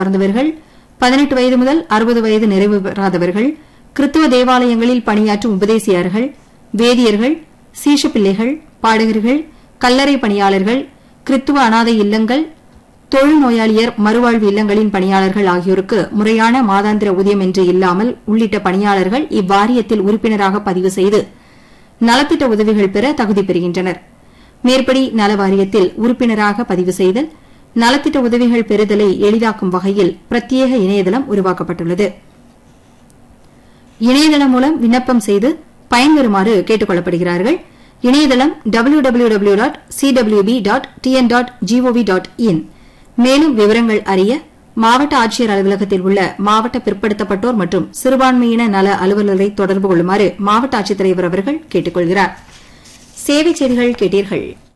சார்ந்தவர்கள் பதினெட்டு வயது முதல் அறுபது வயது நிறைவு பெறாதவர்கள் கிறித்துவ தேவாலயங்களில் பணியாற்றும் உபதேசியர்கள் வேதியர்கள் சீஷப்பிள்ளைகள் பாடகர்கள் கல்லறை பணியாளர்கள் கிறித்துவ அனாதை இல்லங்கள் தொழுநோயாளியர் மறுவாழ்வு இல்லங்களின் பணியாளர்கள் ஆகியோருக்கு முறையான மாதாந்திர ஊதியம் என்று இல்லாமல் உள்ளிட்ட பணியாளர்கள் இவ்வாரியத்தில் உறுப்பினராக பதிவு செய்து நலத்திட்ட உதவிகள் பெற தகுதி பெறுகின்றனர் மேற்படி நல வாரியத்தில் உறுப்பினராக பதிவு செய்தல் நலத்திட்ட உதவிகள் பெறுதலை எளிதாக்கும் வகையில் பிரத்யேக இணையதளம் உருவாக்கப்பட்டுள்ளது இணையதளம் மூலம் விண்ணப்பம் செய்து பயன்பெறுமாறு கேட்டுக் கொள்ளப்படுகிறார்கள் இணையதளம் W W W dot C W B dot T N dot G O V dot in மேலும் விவரங்கள் அறிய மாவட்ட ஆட்சியர் அலுவலகத்தில் உள்ள மாவட்ட பிற்படுத்தப்பட்டோர் மற்றும் சிறுபான்மையின நல அலுவலரை தொடர்பு கொள்ளுமாறு மாவட்ட ஆட்சித்தலைவர் அவர்கள் கேட்டுக் கொள்கிறார் சேவை செய்திகள் கேட்டீர்கள்